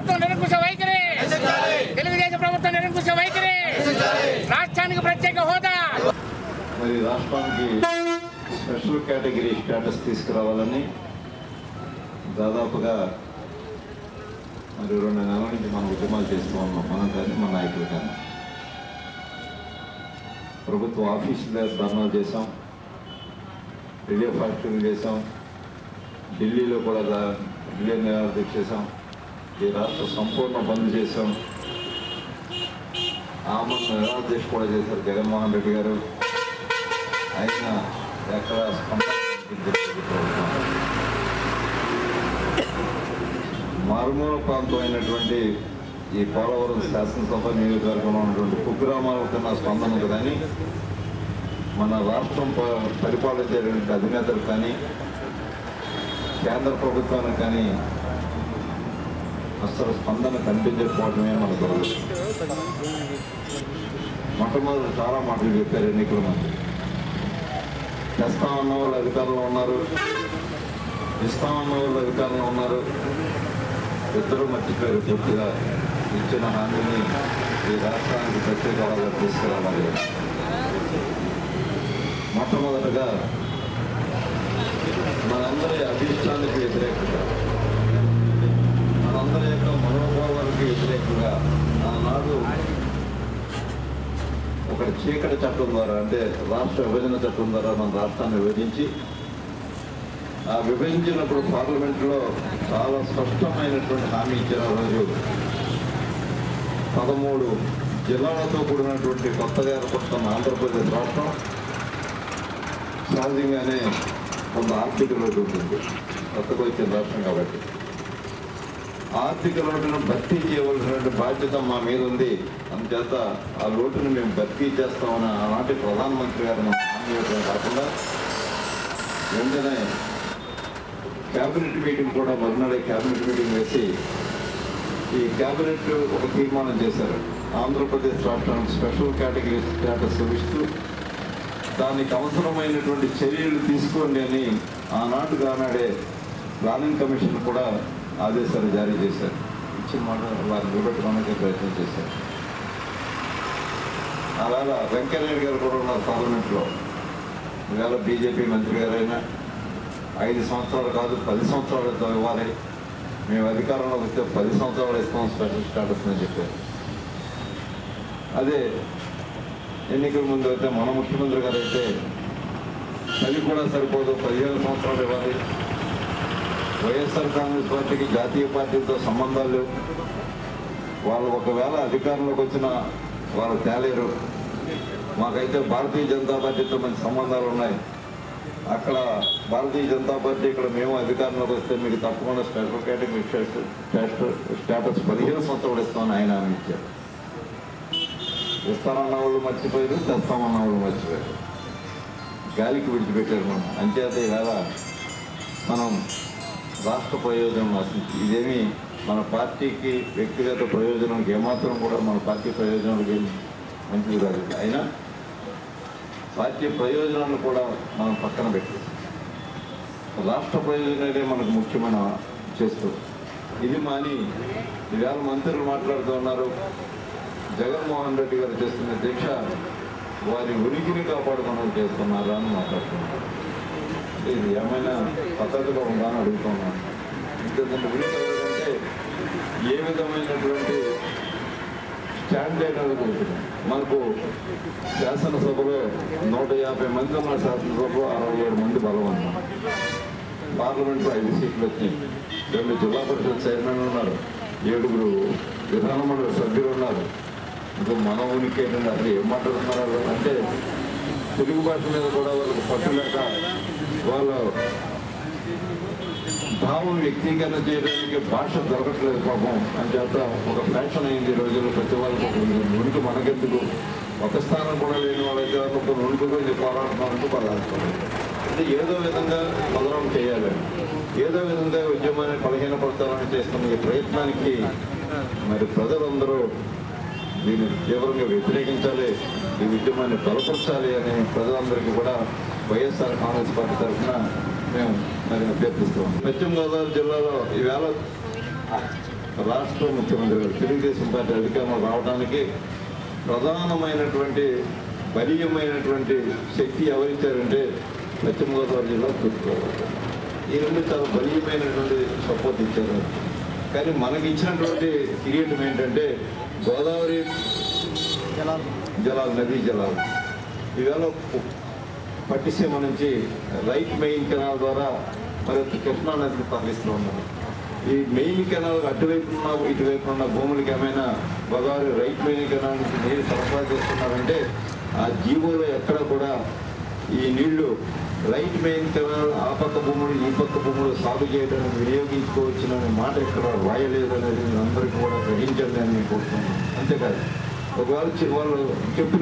ప్రభుత్వం నిరంకుశ వైఖరి తెలుగుదేశం ప్రభుత్వం నిరంకుశ వైఖరి రాష్ట్రానికి ప్రత్యేక హోదా మరి రాష్ట్రానికి స్పెషల్ కేటగిరీ స్టేటస్ తీసుకురావాలని దాదాపుగా మరి రెండు నెలల నుంచి మనం ఉద్యమాలు చేస్తూ ఉన్నాం మనం కానీ మన నాయకులు కానీ ప్రభుత్వ ఆఫీసుల దగ్గర ధర్నాలు చేశాం రిలే ఫ్యాక్టరీలు చేశాం ఢిల్లీలో కూడా దా- ఢిల్లీ నిరాధి చేశాం ఈ రాష్ట్ర సంపూర్ణ బంద్ చేశాం ఆమె నిరాధి కూడా చేశారు జగన్మోహన్ రెడ్డి గారు అయినా ఎక్కడ స్పందన కనిపించలేదు ప్రభుత్వం. మారుమూల ప్రాంతం అయినటువంటి ఈ పోలవరం శాసనసభ నియోజకవర్గంలో ఉన్నటువంటి కుగ్రామాల కన్నా స్పందన ఉంది కానీ మన రాష్ట్రం ప- పరిపాలించేటువంటి అధినేతలు కానీ కేంద్ర ప్రభుత్వానికి కానీ అసలు స్పందన కనిపించకపోవడమే మన దురదృష్టం మొట్టమొదటి చాలా మాటలు చెప్పారు ఎన్నికల మంది తెస్తామన్న వాళ్ళు అధికారంలో ఉన్నారు ఇస్తామన్న వాళ్ళు అధికారంలో ఉన్నారు ఇద్దరు మర్చిపోయారు పూర్తిగా ఇచ్చిన హామీని ఈ రాష్ట్రానికి ప్రత్యేక హోదా తీసుకురావాలి మొట్టమొదటగా మనందరి అభిష్టానికి వ్యతిరేకంగా మనందరి యొక్క మనోభావాలకు వ్యతిరేకంగా ఆనాడు ఒక చీకటి చట్టం ద్వారా అంటే రాష్ట్ర విభజన చట్టం ద్వారా మన రాష్ట్రాన్ని విభజించి ఆ విభజించినప్పుడు పార్లమెంట్లో చాలా స్పష్టమైనటువంటి హామీ ఇచ్చిన రోజు పదమూడు జిల్లాలతో కూడినటువంటి కొత్తగా ఏర్పడుతున్న ఆంధ్రప్రదేశ్ రాష్ట్రం సహజంగానే కొంత ఆర్థిక లోటు ఉంటుంది కొత్తగా వచ్చిన రాష్ట్రం కాబట్టి ఆర్థిక లోటును భర్తీ చేయవలసినటువంటి బాధ్యత మా మీద ఉంది అందుచేత ఆ లోటును మేము భర్తీ చేస్తామని ఆనాటి ప్రధానమంత్రి గారు మన హామీ ఇవ్వడం కాకుండా వెంటనే క్యాబినెట్ మీటింగ్ కూడా మరునాడే క్యాబినెట్ మీటింగ్ వేసి ఈ క్యాబినెట్ ఒక తీర్మానం చేశారు ఆంధ్రప్రదేశ్ రాష్ట్రానికి స్పెషల్ కేటగిరీ స్టేటస్ ఇస్తూ దానికి అవసరమైనటువంటి చర్యలు తీసుకోండి అని ఆనాటి ఆనాడే ప్లానింగ్ కమిషన్ కూడా ఆదేశాలు జారీ చేశారు ఇచ్చిన మాట వారిని నిలబెట్టుకోవడానికి ప్రయత్నం చేశారు అలాగా వెంకయ్యనాయుడు గారు కూడా ఉన్నారు పార్లమెంట్లో ఇవాళ బీజేపీ మంత్రి గారైనా ఐదు సంవత్సరాలు కాదు పది సంవత్సరాలతో ఇవ్వాలి మేము అధికారంలోకి వస్తే పది సంవత్సరాలు ఇస్తాం స్పెషల్ స్టాటస్ అని చెప్పారు అదే ఎన్నికల ముందు అయితే మన ముఖ్యమంత్రి గారు అయితే అది కూడా సరిపోదు పదిహేను సంవత్సరాలు ఇవ్వాలి వైఎస్ఆర్ కాంగ్రెస్ పార్టీకి జాతీయ పార్టీలతో సంబంధాలు లేవు వాళ్ళు ఒకవేళ అధికారంలోకి వచ్చిన వాళ్ళు తేలేరు మాకైతే భారతీయ జనతా పార్టీతో మంచి సంబంధాలు ఉన్నాయి అక్కడ భారతీయ జనతా పార్టీ ఇక్కడ మేము అధికారంలోకి వస్తే మీకు తప్పకుండా స్పెషల్ కేటగిరీ స్టేటస్ స్టేటస్ పదిహేను సంవత్సరాలు ఇస్తామని ఆయన హామీ ఇచ్చారు ఇస్తామన్న వాళ్ళు మర్చిపోయారు తెస్తామన్న వాళ్ళు మర్చిపోయారు గాలికి విడిచిపెట్టారు మనం అంచేత ఈవేళ మనం రాష్ట్ర ప్రయోజనం ఆశించి ఇదేమి మన పార్టీకి వ్యక్తిగత ప్రయోజనానికి ఏమాత్రం కూడా మన పార్టీ ప్రయోజనాలకి ఏం మంచిది కాదు అయినా పార్టీ ప్రయోజనాలను కూడా మనం పక్కన పెట్టి రాష్ట్ర ప్రయోజనాలే మనకు ముఖ్యమైన చేస్తూ ఇది మాని ఈవేళ మంత్రులు మాట్లాడుతూ ఉన్నారు జగన్మోహన్ రెడ్డి గారు చేస్తున్న దీక్ష వారి ఉనికిని కాపాడుకోవడం చేస్తున్నారా అని మాట్లాడుతున్నారు ఇది ఏమైనా పద్ధతిగా ఉందా అని అడుగుతున్నాను ఎందుకంటే ఉనికి అంటే ఏ విధమైనటువంటి స్టాండర్డ్ అనేది ఉంటుంది మనకు శాసనసభలో నూట యాభై మంది ఉన్న శాసనసభలో అరవై ఏడు మంది బలం ఉన్నాం పార్లమెంట్లో ఐదు సీట్లు వచ్చాయి రెండు జిల్లా పరిషత్ చైర్మన్ ఉన్నారు ఏడుగురు విధానమండలి సభ్యులు ఉన్నారు ఇంకా మన ఉనికి ఏంటంటే అసలు ఏం మాట్లాడుతున్నారు వాళ్ళు? అంటే తెలుగు భాష మీద కూడా వాళ్ళకి పట్టు లేక వాళ్ళు భావం వ్యక్తీకరణ చేయడానికి భాష దొరకట్లేదు పాపం అని చేత ఒక ఫ్యాషన్ అయింది ఈ రోజుల్లో ప్రతి వాళ్ళకి ఒక ఉనికి మనకెందుకు ఒక స్థానం కూడా లేని వాళ్ళైతే వాళ్ళు ఒక ఉనికి గురించి పోరాడుతున్నారంటూ పోరాడుతున్నారు అంటే ఏదో విధంగా బదనం చేయాలి ఏదో విధంగా ఉద్యమాన్ని బలహీనపడతారని చేస్తున్న ఈ ప్రయత్నానికి మరి ప్రజలందరూ దీన్ని తీవ్రంగా వ్యతిరేకించాలి ఈ ఉద్యమాన్ని బలపరచాలి అని ప్రజలందరికీ కూడా వైఎస్ఆర్ కాంగ్రెస్ పార్టీ తరఫున మేము మరి అభ్యర్థిస్తాం పశ్చిమ గోదావరి జిల్లాలో ఈవేళ రాష్ట్ర ముఖ్యమంత్రి గారు తెలుగుదేశం పార్టీ అధికారంలో రావడానికి ప్రధానమైనటువంటి బలీయమైనటువంటి శక్తి ఎవరిచ్చారంటే పశ్చిమ గోదావరి జిల్లా తూర్పుగోదావరి ఈ రెండు చాలా బలీయమైనటువంటి సపోర్ట్ ఇచ్చారు కానీ మనకి ఇచ్చినటువంటి కిరీటం ఏంటంటే గోదావరి జలాలు నదీ జలాలు ఈవేళ పట్టిసీమ నుంచి రైట్ మెయిన్ కెనాల్ ద్వారా మరి కృష్ణా నదికి తరలిస్తూ ఉన్నారు ఈ మెయిన్ కెనాల్ అటువైపు ఉన్న ఇటువైపు ఉన్న భూములకి ఏమైనా గోదావరి రైట్ మెయిన్ కెనాల్ నుంచి నీరు సరఫరా చేస్తున్నారంటే ఆ జీవోలో ఎక్కడ కూడా ఈ నీళ్లు రైట్ మెయిన్ కెనాల్ ఆ పక్క భూములు ఈ పక్క భూములు సాగు చేయడానికి వినియోగించుకోవచ్చుననే మాట ఇక్కడ రాయలేదు అనేది మీరు అందరికీ కూడా గ్రహించండి అని నేను కోరుతున్నాను అంతేకాదు ఒకవేళ చి- వాళ్ళు చెప్పిన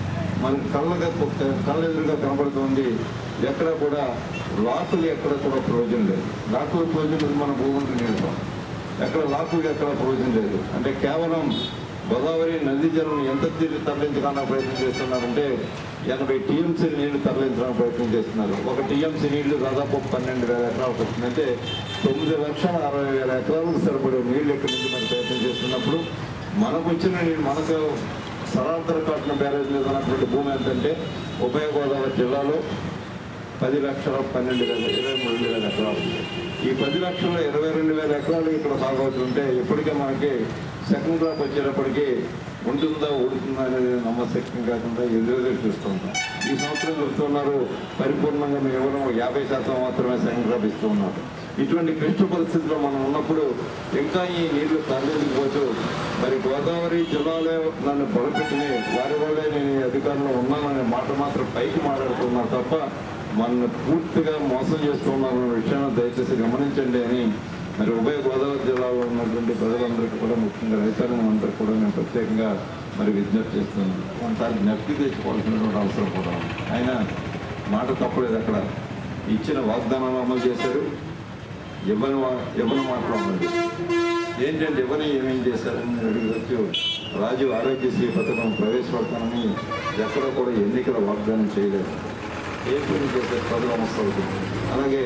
మనకి కళ్ళగా కళ్ళ ఎదురుగా కనబడుతుంది ఎక్కడ కూడా లాకులు ఎక్కడ కూడా ప్రయోజనం లేదు లాకుల ప్రయోజనం లేదు మన భూములకు నీళ్ళు ఎక్కడ లాకులు ఎక్కడ ప్రయోజనం లేదు అంటే కేవలం గోదావరి నదీ జలం ఎంత తీరు తరలించడానికి ప్రయత్నం చేస్తున్నారంటే ఎనభై టీఎంసీ నీళ్లు తరలించడానికి ప్రయత్నం చేస్తున్నారు ఒక టీఎంసీ నీళ్లు దాదాపు పన్నెండు వేల ఎకరాలకు వస్తుందంటే తొమ్మిది లక్షల అరవై వేల ఎకరాలకు సరిపడే నీళ్లు ఎక్కడి నుంచి మనం ప్రయత్నం చేస్తున్నప్పుడు మనకు వచ్చిన నీళ్ళు మనకు సరాంతర కాటన బ్యారేజ్ మీద ఉన్నటువంటి భూమి ఎంతంటే ఉభయ గోదావరి జిల్లాలో పది లక్షల పన్నెండు వేల ఇరవై మూడు వేల ఎకరాలు ఈ పది లక్షల ఇరవై రెండు వేల ఎకరాలు ఇక్కడ సాగవుతుంటే ఇప్పటికే మనకి సెకండ్ క్రాప్ వచ్చేటప్పటికి ఉంటుందా ఉడుతుందా అనేది నమ్మశక్యం కాకుండా ఎదురుగా చూస్తుంటాం ఈ సంవత్సరం చెప్తున్నారు పరిపూర్ణంగా మేము ఇవ్వడం యాభై శాతం మాత్రమే సెకండ్ క్రాప్ ఇస్తూ ఉన్నారు ఇటువంటి క్లిష్ట పరిస్థితుల్లో మనం ఉన్నప్పుడు ఇంకా ఈ నీళ్లు తరలిపోతూ మరి గోదావరి జిల్లాలో నన్ను బలపెట్టిని వారి వల్లే నేను ఈ అధికారంలో ఉన్నాననే మాట మాత్రం పైకి మాట్లాడుతున్నారు తప్ప మన పూర్తిగా మోసం చేస్తున్నారు అనే విషయాన్ని దయచేసి గమనించండి అని మరి ఉభయ గోదావరి జిల్లాలో ఉన్నటువంటి ప్రజలందరికీ కూడా ముఖ్యంగా రైతాంగం అందరికీ కూడా నేను ప్రత్యేకంగా మరి విజ్ఞప్తి చేస్తున్నాను కొంతసారి నెప్పి తెచ్చుకోవాల్సినటువంటి అవసరం కూడా ఉంది ఆయన మాట తప్పలేదు అక్కడ ఇచ్చిన వాగ్దానాలు అమలు చేశారు ఇవ్వని వా- ఇవ్వని మాట్లాడాలి ఏంటంటే ఇవ్వని ఏమేం చేశారని అడిగి రాజు ఆరోగ్యశ్రీ పథకం ప్రవేశపెడతానని ఎక్కడ కూడా ఎన్నికల వాగ్దానం చేయలేదు ఏ పని చేసే పదవి అవసరం అలాగే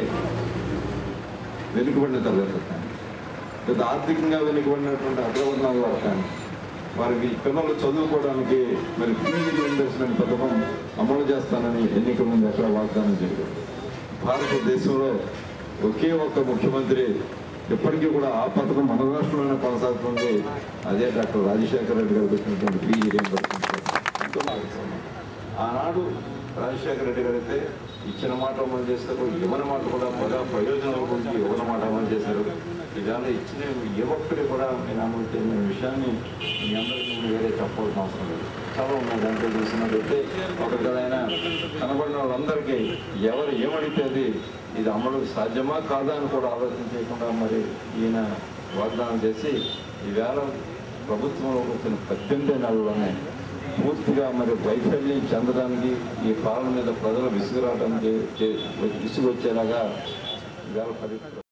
వెనుకబడిన తరగతి కానీ లేదా ఆర్థికంగా వెనుకబడినటువంటి అగ్రవర్ణాల వారు కానీ వారికి పిల్లలు చదువుకోవడానికి మరి ఫీజు రియంబర్స్మెంట్ పథకం అమలు చేస్తానని ఎన్నికల ముందు ఎక్కడ వాగ్దానం చేయలేదు భారతదేశంలో ఒకే ఒక్క ముఖ్యమంత్రి ఇప్పటికీ కూడా ఆ పథకం మన రాష్ట్రంలోనే కొనసాగుతుంది అదే డాక్టర్ రాజశేఖర రెడ్డి గారు పెట్టినటువంటి ఫీజు రియంబర్స్మెంట్ ఎంతో భాగస్వామ్యం. ఆనాడు రాజశేఖర రెడ్డి గారు అయితే ఇచ్చిన మాట అమలు చేస్తారు ఇవ్వని మాట కూడా బాగా ప్రయోజనాల గురించి ఇవ్వని మాట అమలు చేశారు ఇవాళ ఇచ్చిన ఏ ఒక్కటి కూడా నేను అమలు చేయని విషయాన్ని మీ అందరికీ నేను వేరే చెప్పాల్సిన అవసరం లేదు చాలా ఉన్నాయి దాంట్లో చూసినట్లయితే ఒకరికైనా కనబడిన వాళ్ళందరికీ ఎవరు ఏమడితే అది ఇది అమలు సాధ్యమా కాదా అని కూడా ఆలోచన చేయకుండా మరి ఈయన వాగ్దానం చేసి ఈవేళ ప్రభుత్వంలోకి వచ్చిన పద్దెనిమిది నెలల్లోనే పూర్తిగా మరి వైఫల్యం చెందడానికి ఈ పాలన మీద ప్రజలు విసుగు రావడానికి చే- విసుగు వచ్చేలాగా ఇవాళ పరి